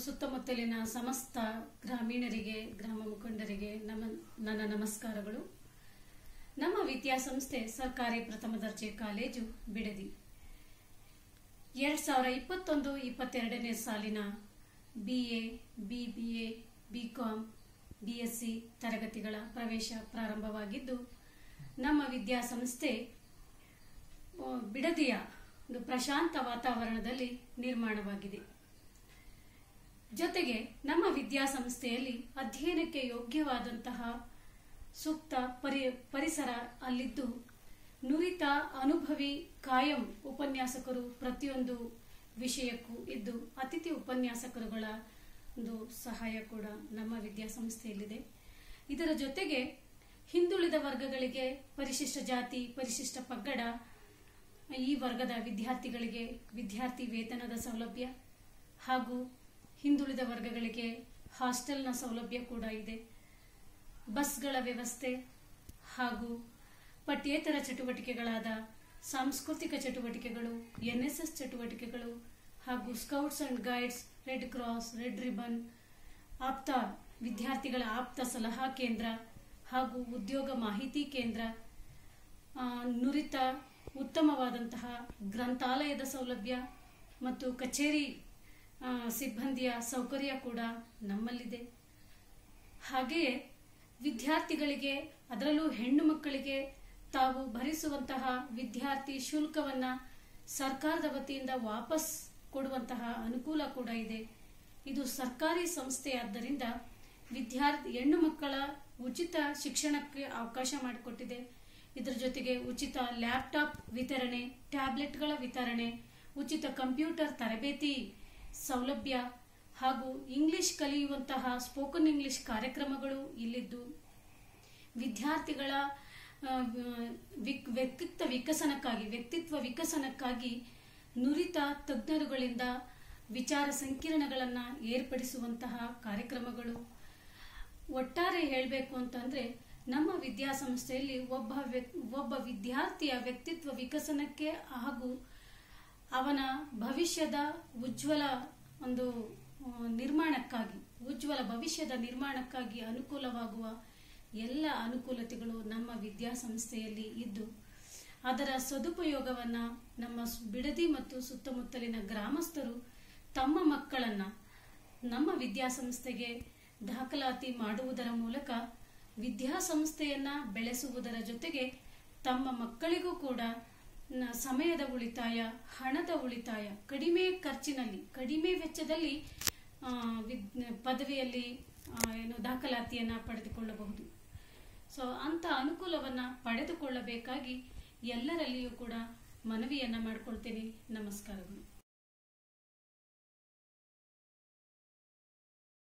ಸುತ್ತಮುತ್ತಲಿನ ಸಮಸ್ತ ಗ್ರಾಮೀಣರಿಗೆ ಗ್ರಾಮ ಮುಖಂಡರಿಗೆ ನಮ ನನ್ನ ನಮಸ್ಕಾರಗಳು ನಮ್ಮ ವಿದ್ಯಾಸಂಸ್ಥೆ ಸರ್ಕಾರಿ ಪ್ರಥಮ ದರ್ಜೆ ಕಾಲೇಜು ಬಿಡದಿ ಎರಡ್ ಸಾವಿರ ಇಪ್ಪತ್ತೊಂದು ಇಪ್ಪತ್ತೆರಡನೇ ಸಾಲಿನ B A B B A B com B S C ತರಗತಿಗಳ ಪ್ರವೇಶ ಪ್ರಾರಂಭವಾಗಿದ್ದು ನಮ್ಮ ವಿದ್ಯಾಸಂಸ್ಥೆ ಆ, ಬಿಡದಿಯ ಒಂದು ಪ್ರಶಾಂತ ವಾತಾವರಣದಲ್ಲಿ ನಿರ್ಮಾಣವಾಗಿದೆ ಜೊತೆಗೆ ನಮ್ಮ ವಿದ್ಯಾಸಂಸ್ಥೆಯಲ್ಲಿ ಅಧ್ಯಯನಕ್ಕೆ ಯೋಗ್ಯವಾದಂತಹ ಸೂಕ್ತ ಪರಿ ಪರಿಸರ ಅಲ್ಲಿದ್ದು ನುರಿತ ಅನುಭವಿ ಕಾಯಂ ಉಪನ್ಯಾಸಕರು ಪ್ರತಿಯೊಂದು ವಿಷಯಕ್ಕೂ ಇದ್ದು ಅತಿಥಿ ಉಪನ್ಯಾಸಕರುಗಳ ಒಂದು ಸಹಾಯ ಕೂಡ ನಮ್ಮ ವಿದ್ಯಾಸಂಸ್ಥೆಯಲ್ಲಿದೆ ಇದರ ಜೊತೆಗೆ ಹಿಂದುಳಿದ ವರ್ಗಗಳಿಗೆ ಪರಿಶಿಷ್ಟ ಜಾತಿ ಪರಿಶಿಷ್ಟ ಪಗ್ಗಡ ಈ ವರ್ಗದ ವಿದ್ಯಾರ್ಥಿಗಳಿಗೆ ವಿದ್ಯಾರ್ಥಿ ವೇತನದ ಸೌಲಭ್ಯ ಹಾಗೂ ಹಿಂದುಳಿದ ವರ್ಗಗಳಿಗೆ ಹಾಸ್ಟೆಲ್ನ ಸೌಲಭ್ಯ ಕೂಡ ಇದೆ ಬಸ್ಗಳ ವ್ಯವಸ್ಥೆ ಹಾಗೂ ಪಠ್ಯೇತರ ಚಟುವಟಿಕೆಗಳಾದ ಸಾಂಸ್ಕೃತಿಕ ಚಟುವಟಿಕೆಗಳು ಎನ್ಎಸ್ಎಸ್ ಚಟುವಟಿಕೆಗಳು ಹಾಗೂ scouts and guides red cross red ribbon ಆಪ್ತ ವಿದ್ಯಾರ್ಥಿಗಳ ಆಪ್ತ ಸಲಹಾ ಕೇಂದ್ರ ಹಾಗೂ ಉದ್ಯೋಗ ಮಾಹಿತಿ ಕೇಂದ್ರ ಆ, ನುರಿತ ಉತ್ತಮವಾದಂತಹ ಗ್ರಂಥಾಲಯದ ಸೌಲಭ್ಯ ಮತ್ತು ಕಚೇರಿ ಆ, ಸಿಬ್ಬಂದಿಯ ಸೌಕರ್ಯ ಕೂಡ ನಮ್ಮಲ್ಲಿದೆ ಹಾಗೆಯೇ ವಿದ್ಯಾರ್ಥಿಗಳಿಗೆ ಅದರಲ್ಲೂ ಹೆಣ್ಣು ಮಕ್ಕಳಿಗೆ ತಾವು ಭರಿಸುವಂತಹ ವಿದ್ಯಾರ್ಥಿ ಶುಲ್ಕವನ್ನ ಸರ್ಕಾರದ ವತಿಯಿಂದ ವಾಪಸ್ ಕೊಡುವಂತಹ ಅನುಕೂಲ ಕೂಡ ಇದೆ ಇದು ಸರ್ಕಾರಿ ಸಂಸ್ಥೆಯಾದ್ದರಿಂದ ವಿದ್ಯಾರ್ಥಿ ಹೆಣ್ಣು ಮಕ್ಕಳ ಉಚಿತ ಶಿಕ್ಷಣಕ್ಕೆ ಅವಕಾಶ ಮಾಡಿಕೊಟ್ಟಿದೆ ಇದರ ಜೊತೆಗೆ ಉಚಿತ ಲ್ಯಾಪ್ಟಾಪ್ ವಿತರಣೆ ಟ್ಯಾಬ್ಲೆಟ್ಗಳ ವಿತರಣೆ ಉಚಿತ ಕಂಪ್ಯೂಟರ್ ತರಬೇತಿ ಸೌಲಭ್ಯ ಹಾಗೂ ಇಂಗ್ಲಿಷ್ ಕಲಿಯುವಂತಹ ಸ್ಪೋಕನ್ ಇಂಗ್ಲಿಷ್ ಕಾರ್ಯಕ್ರಮಗಳು ಇಲ್ಲಿದ್ದು ವಿದ್ಯಾರ್ಥಿಗಳ ಆ, ವಿಕ್- ವ್ಯಕ್ತಿತ್ವ ವಿಕಸನಕ್ಕಾಗಿ ವ್ಯಕ್ತಿತ್ವ ವಿಕಸನಕ್ಕಾಗಿ ನುರಿತ ತಜ್ಞರುಗಳಿಂದ ವಿಚಾರ ಸಂಕಿರಣಗಳನ್ನ ಏರ್ಪಡಿಸುವಂತಹ ಕಾರ್ಯಕ್ರಮಗಳು ಒಟ್ಟಾರೆ ಹೇಳಬೇಕು ಅಂತಂದ್ರೆ ನಮ್ಮ ವಿದ್ಯಾಸಂಸ್ಥೆಯಲ್ಲಿ ಒಬ್ಬ ವ್ಯಕ್- ಒಬ್ಬ ವಿದ್ಯಾರ್ಥಿಯ ವ್ಯಕ್ತಿತ್ವ ವಿಕಸನಕ್ಕೆ ಹಾಗೂ ಅವನ ಭವಿಷ್ಯದ ಉಜ್ವಲ ಒಂದು ಆ, ನಿರ್ಮಾಣಕ್ಕಾಗಿ ಉಜ್ವಲ ಭವಿಷ್ಯದ ನಿರ್ಮಾಣಕ್ಕಾಗಿ ಅನುಕೂಲವಾಗುವ ಎಲ್ಲ ಅನುಕೂಲತೆಗಳು ನಮ್ಮ ವಿದ್ಯಾಸಂಸ್ಥೆಯಲ್ಲಿ ಇದ್ದು ಅದರ ಸದುಪಯೋಗವನ್ನ ನಮ್ಮ ಸ್- ಬಿಡದಿ ಮತ್ತು ಸುತ್ತಮುತ್ತಲಿನ ಗ್ರಾಮಸ್ಥರು ತಮ್ಮ ಮಕ್ಕಳನ್ನ ನಮ್ಮ ವಿದ್ಯಾಸಂಸ್ಥೆಗೆ ದಾಖಲಾತಿ ಮಾಡುವುದರ ಮೂಲಕ ವಿದ್ಯಾಸಂಸ್ಥೆಯನ್ನ ಬೆಳೆಸುವುದರ ಜೊತೆಗೆ ತಮ್ಮ ಮಕ್ಕಳಿಗೂ ಕೂಡ ನ- ಸಮಯದ ಉಳಿತಾಯ ಹಣದ ಉಳಿತಾಯ ಕಡಿಮೆ ಖರ್ಚಿನಲ್ಲಿ ಕಡಿಮೆ ವೆಚ್ಚದಲ್ಲಿ ಆ, ವಿದ್- ಪದವಿಯಲ್ಲಿ ಆ, ಏನು ದಾಖಲಾತಿಯನ್ನ ಪಡೆದುಕೊಳ್ಳಬಹುದು ಸೊ ಅಂತ ಅನುಕೂಲವನ್ನ ಪಡೆದುಕೊಳ್ಳಬೇಕಾಗಿ ಎಲ್ಲರಲ್ಲಿಯೂ ಕೂಡ ಮನವಿಯನ್ನ ಮಾಡ್ಕೊಳ್ತೇನೆ ನಮಸ್ಕಾರಗಳು